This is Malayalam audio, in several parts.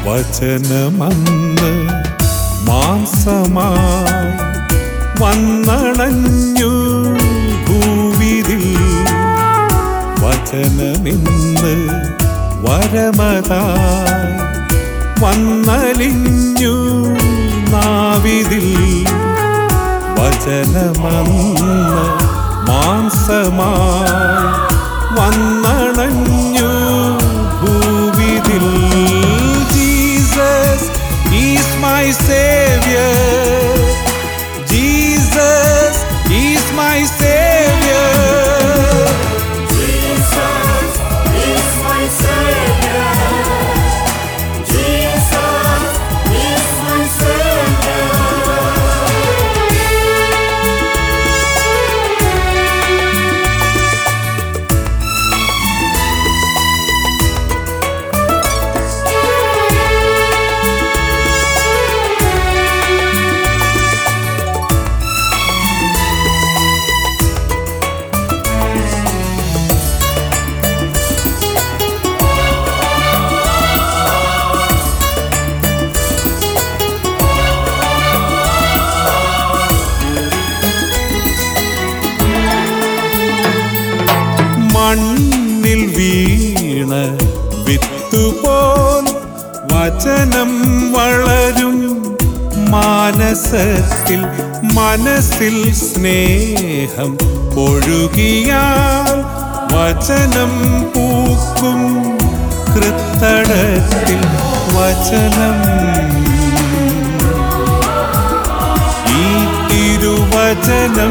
വചനമന്ന് മാംസമായി വന്നണഞ്ഞു ഭൂവിതിൽ വചനമിന്ന് വരമതായി വന്നലിഞ്ഞു നാവിതിൽ വചനമന്ന് മാംസമായി വന്നണഞ്ഞു ഭൂവിതിൽ Jesus is my saviour Jesus is my saviour Jesus is my Savior. Jesus is my Savior. മണ്ണിൽ വീണ വിത്തുപോൽ വചനം വളരും മാനസത്തിൽ മനസ്സിൽ സ്നേഹം ഒഴുകിയാൽ വചനം പൂക്കും കൃത്തടത്തിൽ വചനം ഈ തിരുവചനം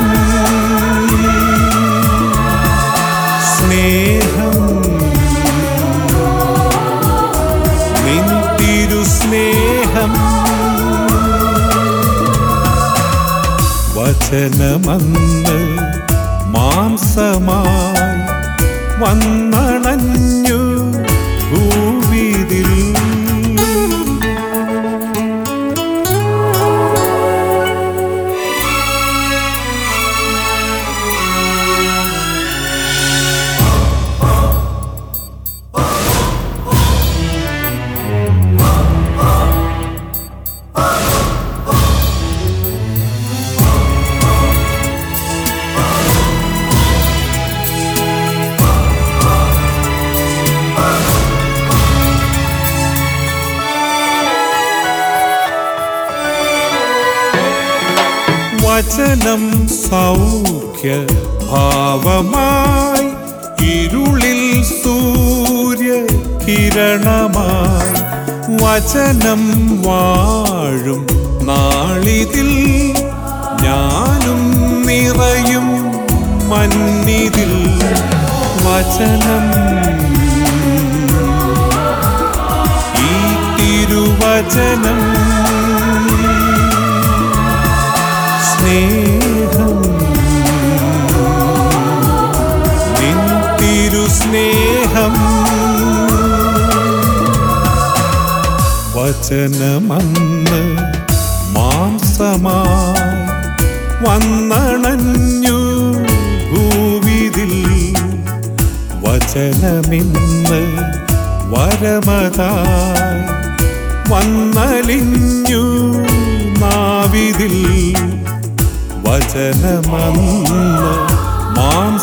സ്നേഹം നിൻ തിരു സ്നേഹം വചനമന്ന് മാംസമായി വന്നണഞ്ഞു ഭൂവിതിൽ വചനം സൗഖ്യ ഭാവമായി ഇരുളിൽ സൂര്യ കിരണമായി വചനം വാഴും നാളിതിൽ ഞാനും നിറയും മന്നിതിൽ വചനം ഈ തിരുവചനം സ്നേഹം നിൻ തിരു സ്നേഹം വചനമന്ന് മാംസമായി വന്നണഞ്ഞു ഭൂവിതിൽ വചനമിന്ന് വരമതായി വന്നലിഞ്ഞു നാവിതിൽ വചനമന്ന്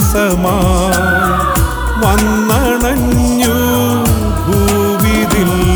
മാംസമായി വന്നണഞ്ഞു ഭൂവിതിൽ